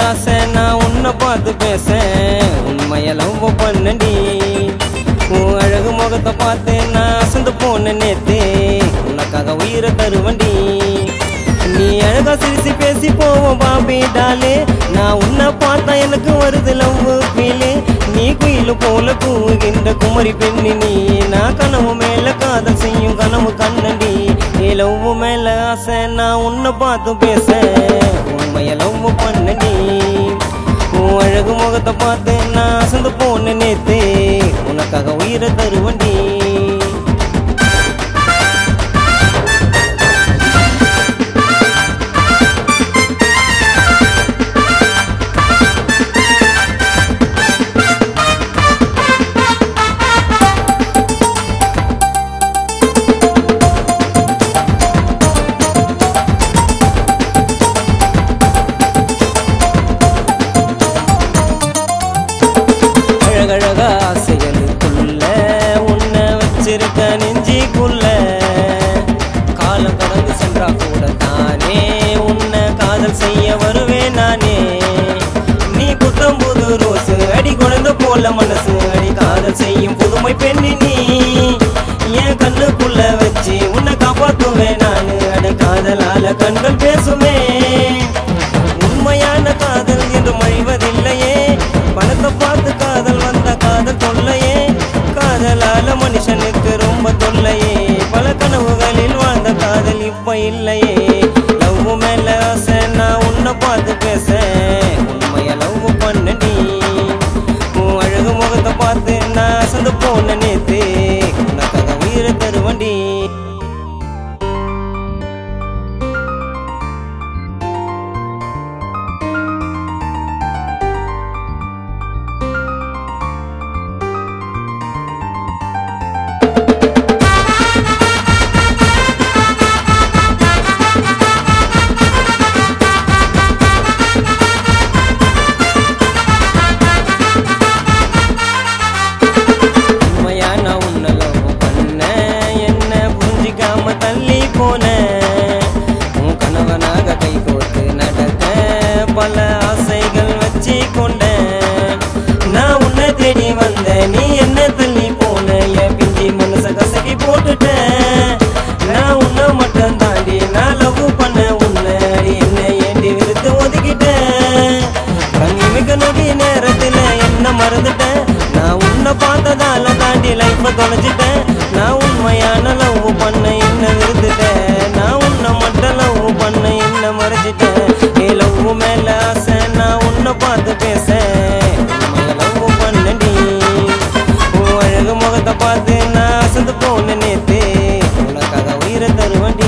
ஆசை நான் உன்னை பார்த்து பேச உண்மைய லவ் பண்ணடி உன் அழகு முகத்தை பார்த்து நான் அசந்து போன நேத்து உனக்காக உயிரை தருவண்டி நீ அழகா சிரிச்சு பேசி போவோம் பாபி டாலே நான் உன்னை பார்த்தா எனக்கு வருது லவ் ஃபீலு நீ குயிலு போல கூவுகின்ற குமரி பெண்ணி நீ நான் கனவு மேல காதல் செய்யும் கனவு கண்ணடி நீ லவ் மேல ஆசை நான் உன்னை பார்த்து பேச உண்மைய லவ் பண்ணடி உன் அழகு முகத்தை பார்த்து நான் அசந்து போன நேத்து உனக்காக உயிரை தருவண்டி அழகழக ஆசைகளுக்குள்ள உன்னை வச்சிருக்க நெஞ்சிக்குள்ள காலம் கடந்து சென்றா கூட தானே உன்னை காதல் செய்ய வருவேன் நானே நீ புத்தம் புது ரோசு அடி குழந்தை போல மனசு அடி காதல் செய்யும் புதுமை பெண்ணு நீ என் கண்ணுக்குள்ள வச்சு உன்னை காப்பாத்துவேன் நானு அட காதலால கண்கள் பேசுமே உண்மையான காதல் என்று மழிவதில்லையே பணத்தை பார்த்து காதல் வந்த காதல் தொல்லையே காதலால மனுஷனுக்கு ரொம்ப தொல்லையே பல கனவுகளில் வாழ்ந்த காதல் இப்ப இல்லையே லவ் மேல ஆசை நான் உன்னை பார்த்து பேச உண்மைய லவ் பண்ணடி உன் அழகு முகத்தை பார்த்து நான் அசந்து போன நேத்து உனக்காக உயிரை தருவண்டி உண்மையா நான் உன்னை love பண்ண, என்ன புரிஞ்சிக்காம தள்ளி போன. உன் கணவனாக கை கோர்த்து நடக்க பல ஆசைகள் வச்சு கொண்டேன். நான் உன்னை தேடி வந்த, நீ என்ன தள்ளி போன, என் பிஞ்சி மனச கசக்கி போட்டுட்ட. நான் உன்னை மட்டும் தாண்டி நான் love பண்ண உன்னை, அடி என்னை ஏண்டி வெறுத்து ஒதுக்கிட்டேன். கண்ணி மிக நொடி நேரத்துல என்ன மறந்துட்டேன் நான் உன்னை பார்த்ததால தாண்டி லைஃப தொலைச்சிட்டேன் நான் உண்மையான லவ் பண்ண என்ன விருந்துட்டேன் நான் உன்னை மட்டும் லவ் பண்ண என்ன மறைச்சிட்டேன் நீ லவ் மேல ஆசை நான் உன்னை பார்த்து பேச உண்மைய லவ் பண்ணடி உன் அழகு முகத்தை பார்த்து நான் அசந்து போன நேத்து உனக்காக உயிரை தருவண்டி